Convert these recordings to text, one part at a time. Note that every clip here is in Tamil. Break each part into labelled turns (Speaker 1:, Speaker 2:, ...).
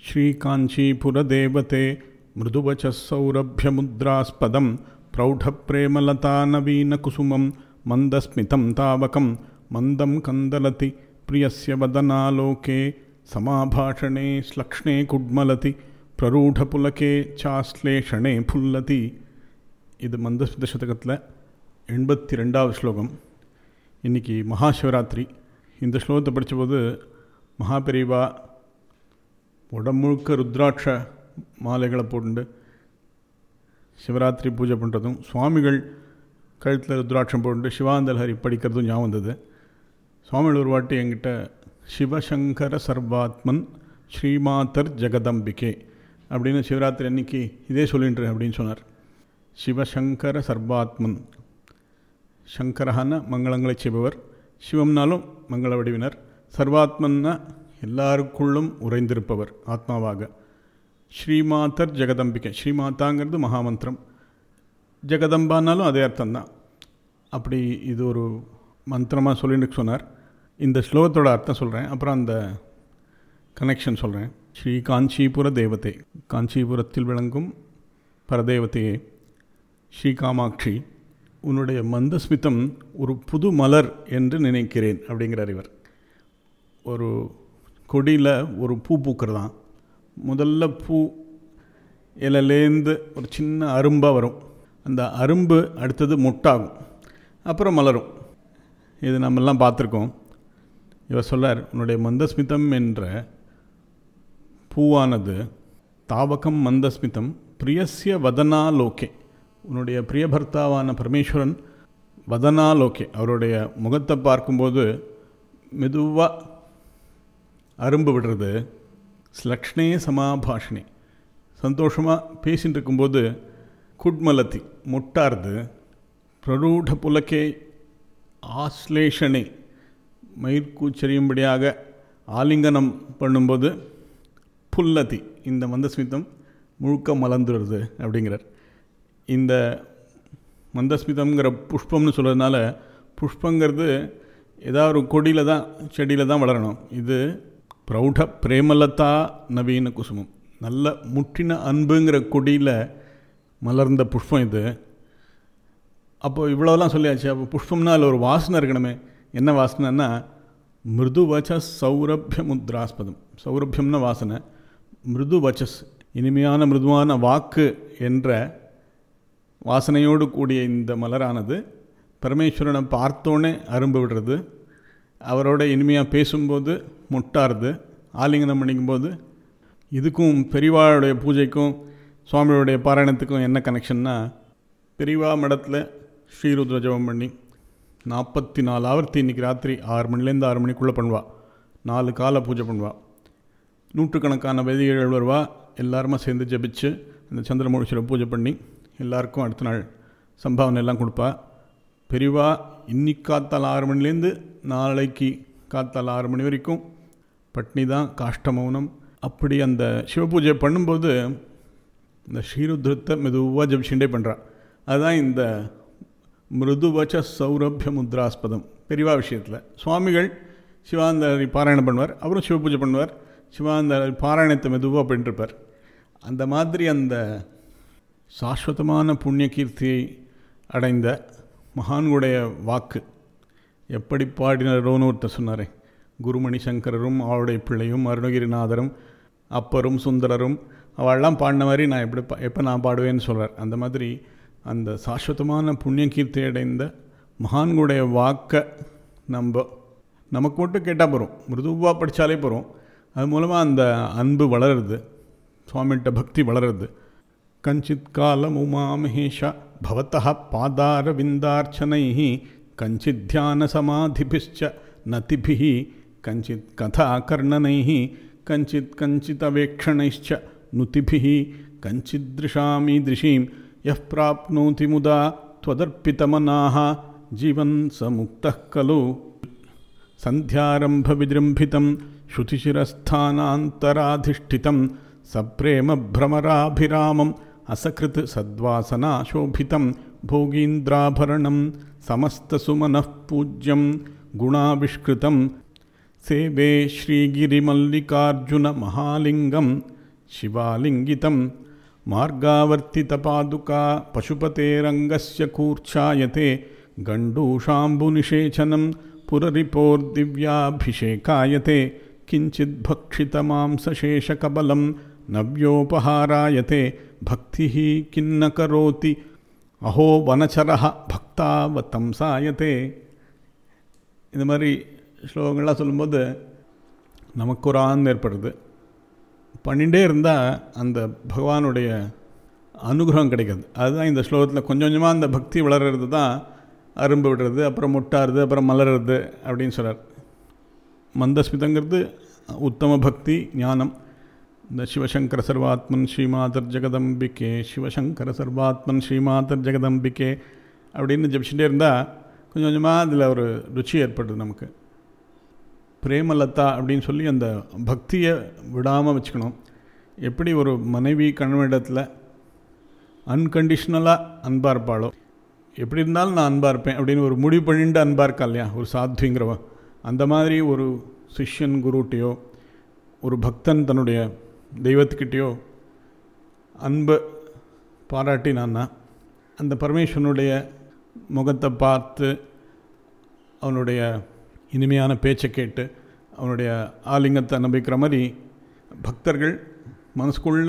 Speaker 1: श्रीकाञ्चीपुरदेवते मृदुवचः सौरभ्यमुद्रास्पदं प्रौढप्रेमलतानवीनकुसुमं मन्दस्मितं तावकं मन्दं कन्दलति प्रियस्य वदनालोके समाभाषणे श्लक्ष्णे कुड्मलति प्ररूढपुलके चाश्लेषणे फुल्लति இது மந்தஸ்மித சதகத்தில் எண்பத்தி ரெண்டாவது ஸ்லோகம் இன்றைக்கி மகாசிவராத்திரி இந்த ஸ்லோகத்தை படித்தபோது மகாபெரிவா உடம்புழுக்க ருத்ராட்ச மாலைகளை போட்டு சிவராத்திரி பூஜை பண்ணுறதும் சுவாமிகள் கழுத்தில் ருத்ராட்சம் போட்டு சிவாந்தல் ஹரி படிக்கிறதும் ஞாபகம் வந்தது சுவாமிகள் ஒரு வாட்டி என்கிட்ட சிவசங்கர சர்வாத்மன் ஸ்ரீமாதர் ஜெகதம்பிகே அப்படின்னு சிவராத்திரி அன்னைக்கு இதே சொல்லின்று அப்படின்னு சொன்னார் சிவசங்கர சர்வாத்மன் சங்கரஹான மங்களங்களை செய்பவர் சிவம்னாலும் மங்கள வடிவினர் சர்வாத்மன்னா எல்லாருக்குள்ளும் உறைந்திருப்பவர் ஆத்மாவாக ஸ்ரீமாதர் ஜெகதம்பிகை ஸ்ரீமாதாங்கிறது மகாமந்திரம் ஜெகதம்பானாலும் அதே அர்த்தம்தான் அப்படி இது ஒரு மந்திரமாக சொல்லிட்டு சொன்னார் இந்த ஸ்லோகத்தோட அர்த்தம் சொல்கிறேன் அப்புறம் அந்த கனெக்ஷன் சொல்கிறேன் ஸ்ரீ காஞ்சிபுர தேவதை காஞ்சிபுரத்தில் விளங்கும் பரதேவதையே ஸ்ரீ காமாட்சி உன்னுடைய மந்தஸ்மிதம் ஒரு புது மலர் என்று நினைக்கிறேன் அப்படிங்கிறார் இவர் ஒரு கொடியில் ஒரு பூ பூக்கிறதான் முதல்ல பூ இலையிலேருந்து ஒரு சின்ன அரும்பாக வரும் அந்த அரும்பு அடுத்தது முட்டாகும் அப்புறம் மலரும் இது நம்மெல்லாம் பார்த்துருக்கோம் இவர் சொல்லார் உன்னுடைய மந்தஸ்மிதம் என்ற பூவானது தாவகம் மந்தஸ்மிதம் பிரியசிய வதனாலோகே உன்னுடைய பிரியபர்த்தாவான பரமேஸ்வரன் வதனாலோகே அவருடைய முகத்தை பார்க்கும்போது மெதுவாக அரும்பு விடுறது ஸ்லக்ஷ்ணே சமாபாஷினி சந்தோஷமாக பேசிகிட்டு இருக்கும்போது குட்மலத்தி முட்டார்து பிரரூட புலக்கே ஆஸ்லேஷனை மயிர்கூச்செறியும்படியாக ஆலிங்கனம் பண்ணும்போது புல்லதி இந்த மந்தஸ்மிதம் முழுக்க மலர்ந்துடுறது அப்படிங்கிறார் இந்த மந்தஸ்மிதம்ங்கிற புஷ்பம்னு சொல்கிறதுனால புஷ்பங்கிறது ஏதாவது ஒரு கொடியில் தான் செடியில் தான் வளரணும் இது பிரௌಢ பிரேமலதா நவீன குசுமம் நல்ல முற்றின அன்புங்கிற கொடியில் மலர்ந்த புஷ்பம் இது அப்போ இவ்வளோலாம் சொல்லியாச்சு அப்போ புஷ்பம்னா அதில் ஒரு வாசனை இருக்கணுமே என்ன வாசனைன்னா மிருதுவச்ச சௌரபிய முத்ராஸ்பதம் சௌரபியம்னா வாசனை மிருதுவச்சஸ் இனிமையான மிருதுவான வாக்கு என்ற வாசனையோடு கூடிய இந்த மலரானது பரமேஸ்வரனை பார்த்தோன்னே அரும்பு விடுறது அவரோட இனிமையாக பேசும்போது முட்டாருது ஆலிங்கனம் பண்ணிக்கும்போது இதுக்கும் பெரியவாளுடைய பூஜைக்கும் சுவாமியோடைய பாராயணத்துக்கும் என்ன கனெக்ஷன்னா பெரியவா மடத்தில் ஸ்ரீருத்ர ஜபம் பண்ணி நாற்பத்தி நாலு ஆவர்த்தி இன்றைக்கி ராத்திரி ஆறு மணிலேருந்து ஆறு மணிக்குள்ளே பண்ணுவா நாலு கால பூஜை பண்ணுவா நூற்றுக்கணக்கான வேதிகள் வருவா எல்லாருமா சேர்ந்து ஜபிச்சு அந்த சந்திரமூர்த்தியில் பூஜை பண்ணி எல்லாருக்கும் அடுத்த நாள் சம்பாவனை எல்லாம் கொடுப்பா பெரியவா இன்னைக்கு காத்தால் ஆறு மணிலேருந்து நாளைக்கு காத்தால் ஆறு மணி வரைக்கும் பட்னி தான் காஷ்ட மௌனம் அப்படி அந்த சிவபூஜை பண்ணும்போது இந்த ஸ்ரீருத்ரத்தை மெதுவாக ஜபிச்சுட்டே பண்ணுறா அதுதான் இந்த மிருதுவச்ச சௌரபிய முத்ராஸ்பதம் பெரியவா விஷயத்தில் சுவாமிகள் சிவானந்தரி பாராயணம் பண்ணுவார் அவரும் சிவபூஜை பண்ணுவார் சிவானந்த பாராயணத்தை மெதுவாக பண்ணிருப்பார் அந்த மாதிரி அந்த சாஸ்வதமான புண்ணிய கீர்த்தியை அடைந்த மகான்களுடைய வாக்கு எப்படி பாடினரோன்னு ஒருத்தர் சொன்னாரே குருமணி சங்கரரும் அவளுடைய பிள்ளையும் அருணகிரிநாதரும் அப்பரும் சுந்தரரும் அவள்லாம் பாடின மாதிரி நான் எப்படி எப்போ நான் பாடுவேன்னு சொல்கிறார் அந்த மாதிரி அந்த சாஸ்வதமான புண்ணிய கீர்த்தி அடைந்த மகான்களுடைய வாக்கை நம்ம நமக்கு மட்டும் கேட்டால் போகிறோம் மிருதுவாக படித்தாலே போகிறோம் அது மூலமாக அந்த அன்பு வளருது சுவாமிகிட்ட பக்தி வளருது கஞ்சித் காலம் உமாமகேஷ பவத்தः பாதாரவிந்தார்ச்சனைः கஞ்சித் தியானசமாதிபிश्च நதிபிः கஞ்சித் கதாகர்ணனைः கஞ்சித் கஞ்சிதவேक्षणैश्च नुतिभिः कञ्चिदृशामीदृशीं यः प्राप्नोति मुदा त्वदर्पितमनाः जीवन् स मुक्तः खलु सन्ध्यारम्भविजृम्भितं श्रुतिशिरस्थानान्तराधिष्ठितं सप्रेमभ्रमराभिरामम् असकृत् सद्वासनाशोभितं भोगीन्द्राभरणं समस्तसुमनः पूज्यं गुणाविष्कृतं सेवे श्रीगिरिमल्लिकार्जुनमहालिङ्गं शिवालिङ्गितं मार्गावर्तितपादुका पशुपतेरङ्गस्य कूर्च्छायते गण्डूषाम्बुनिषेचनं पुररिपोर्दिव्याभिषेकायते किञ्चिद्भक्षितमांसशेषकबलं नव्योपहारायते भक्तिः किन्न करोति अहो वनचरः भक्तावतंसायते இந்த மாதிரி ஸ்லோகங்கள்லாம் சொல்லும்போது நமக்கு ஒரு ஆனந்தம் ஏற்படுது பண்ணிகிட்டே இருந்தால் அந்த பகவானுடைய அனுகிரகம் கிடைக்குது அதுதான் இந்த ஸ்லோகத்தில் கொஞ்சம் கொஞ்சமாக அந்த பக்தி வளர்கிறது தான் அரும்பு விடுறது அப்புறம் முட்டாருது அப்புறம் மலர்றது அப்படின்னு சொல்கிறார் மந்தஸ்மிதங்கிறது உத்தம பக்தி ஞானம் இந்த சிவசங்கர சர்வாத்மன் ஸ்ரீமாதர் ஜெகதம்பிகே சிவசங்கர சர்வாத்மன் ஸ்ரீமாதர் ஜெகதம்பிகே அப்படின்னு ஜபிச்சுட்டே இருந்தால் கொஞ்சம் கொஞ்சமாக அதில் ஒரு ருச்சி ஏற்படுது நமக்கு பிரேமலதா அப்படின்னு சொல்லி அந்த பக்தியை விடாமல் வச்சுக்கணும் எப்படி ஒரு மனைவி கணவனிடத்தில் அன்கண்டிஷ்னலாக அன்பாக இருப்பாளோ எப்படி இருந்தாலும் நான் அன்பாக இருப்பேன் அப்படின்னு ஒரு முடிவு பண்ணிட்டு அன்பாக இருக்கா இல்லையா ஒரு சாத்விங்கிறவ அந்த மாதிரி ஒரு சிஷ்யன் குருட்டையோ ஒரு பக்தன் தன்னுடைய தெய்வத்துக்கிட்டேயோ அன்பை பாராட்டினான்னா அந்த பரமேஸ்வரனுடைய முகத்தை பார்த்து அவனுடைய இனிமையான பேச்சை கேட்டு அவனுடைய ஆலிங்கத்தை நம்பிக்கிற மாதிரி பக்தர்கள் மனசுக்குள்ள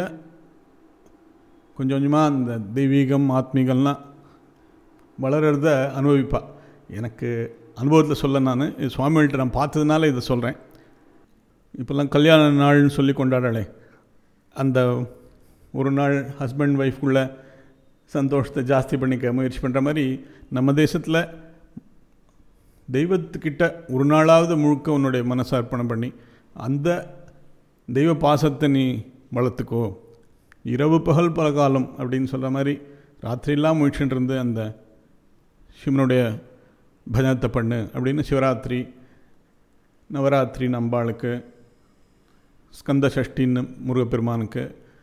Speaker 1: கொஞ்சம் கொஞ்சமாக அந்த தெய்வீகம் ஆத்மீகம்லாம் வளர்கிறத அனுபவிப்பா எனக்கு அனுபவத்தில் சொல்ல நான் இது சுவாமிகள்கிட்ட நான் பார்த்ததுனால இதை சொல்கிறேன் இப்போல்லாம் கல்யாண நாள்னு சொல்லி கொண்டாடலே அந்த ஒரு நாள் ஹஸ்பண்ட் ஒய்ஃப்குள்ள சந்தோஷத்தை ஜாஸ்தி பண்ணிக்க முயற்சி பண்ணுற மாதிரி நம்ம தேசத்தில் தெய்வத்துக்கிட்ட ஒரு நாளாவது முழுக்க உன்னுடைய மனசை அர்ப்பணம் பண்ணி அந்த தெய்வ பாசத்தை நீ வளர்த்துக்கோ இரவு பகல் பல காலம் அப்படின்னு சொல்கிற மாதிரி ராத்திரியெல்லாம் முயற்சின்னு இருந்து அந்த சிவனுடைய பஜனத்தை பண்ணு அப்படின்னு சிவராத்திரி நவராத்திரி நம்பாளுக்கு ஸ்கந்த சஷ்டின்னு முருகப்பெருமானுக்கு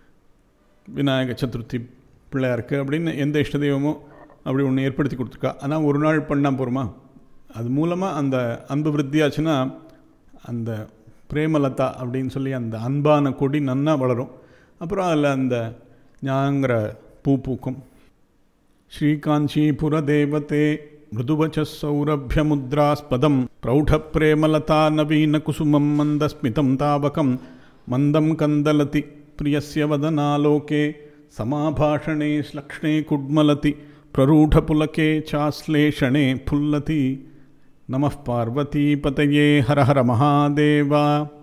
Speaker 1: விநாயக சதுர்த்தி பிள்ளையாருக்கு அப்படின்னு எந்த இஷ்ட தெய்வமோ அப்படி ஒன்று ஏற்படுத்தி கொடுத்துருக்கா ஆனால் ஒரு நாள் பண்ணால் போகிறோமா அது மூலமாக அந்த அன்பு விருத்தியாச்சுன்னா அந்த பிரேமலதா அப்படின்னு சொல்லி அந்த அன்பான கொடி நன்னா வளரும் அப்புறம் அதில் அந்த ஞாங்கிற பூ பூக்கும் ஸ்ரீகாஞ்சிபுர தேவதே மிருதுவச்ச சௌரபியமுத்ராஸ்பதம் பிரௌಢப்ரேமலதா நவீனகுசுமம் மந்தஸ்மிதம் தாவகம் மந்தம் கந்தலதி பிரியஸ்ய வதனாலோகே சமாபாஷணே ஸ்லக்ஷ்ணே குட்மலதி பிரரூಢபுலகே சாஸ்லேஷணே ஃபுல்லதி நமः பார்வதீபதயே ஹர ஹர மகாதேவா